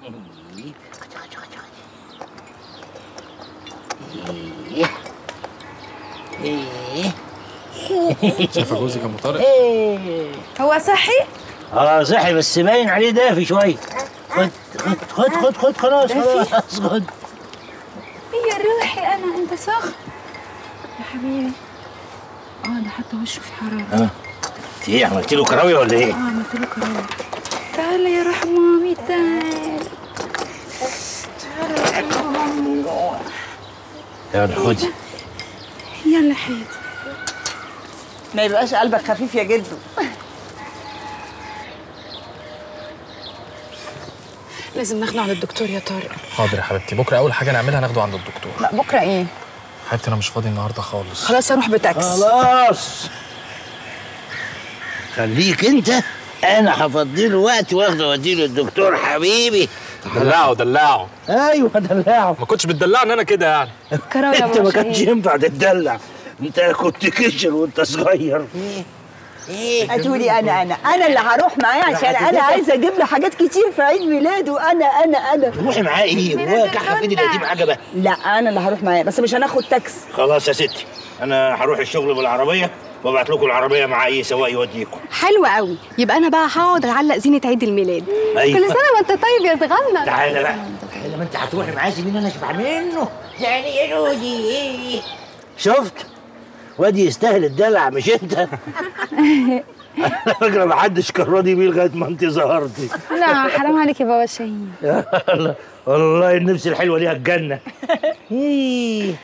إيه. إيه. شايفه جوزك يا ام طارق إيه. هو صحي؟ اه صحي بس باين عليه دافي شويه خد خد خد خد خد خلاص خلاص خد يا روحي انا انت سخن يا حبيبي اه ده حتى وشه في حراره اه انت ايه عملت له كراويه ولا ايه؟ اه عملت له كرامه تعالى يا روح مامي تعالى تعالى يا روح مامي يلا خد يلا حياتي ما يبقاش قلبك خفيف يا جدو لازم ناخده عند الدكتور يا طارق حاضر يا حبيبتي بكره اول حاجه نعملها ناخده عند الدكتور لا بكره ايه حبيبتي انا مش فاضي النهارده خالص خلاص اروح بتاكس خلاص خليك انت انا هفضي له وقت واخده واديه للدكتور حبيبي دلعه دلعه ايوه دلعه ما كنتش بتدلعني انا كده يعني كراويه انت ما كانش ينفع تتدلع انت كنت كشر وانت صغير ايه هتقولي انا انا انا اللي هروح معاه عشان انا عايزه اجيب له حاجات كتير في عيد ميلاده انا انا انا روحي معاه ايه هو كحه في ايدي القديم عجبه لا انا اللي هروح معاه بس مش هناخد تاكس خلاص يا ستي انا هروح الشغل بالعربيه وابعت لكم العربيه مع اي سواق يوديكم حلو قوي يبقى انا بقى هقعد اعلق زينه عيد الميلاد أيوة. كل سنه وانت طيب يا صغنن تعالى بقى تعالى ما انت هتروحي معاه سيبيني انا اشبع منه يعني يا رودي ايه شفت وادي يستاهل الدلع مش انت على فكره ما حدش كان راضي بيه لغايه ما انت ظهرتي لا حرام عليك يا بابا شاهين والله النفس الحلوه ليها الجنه إيه.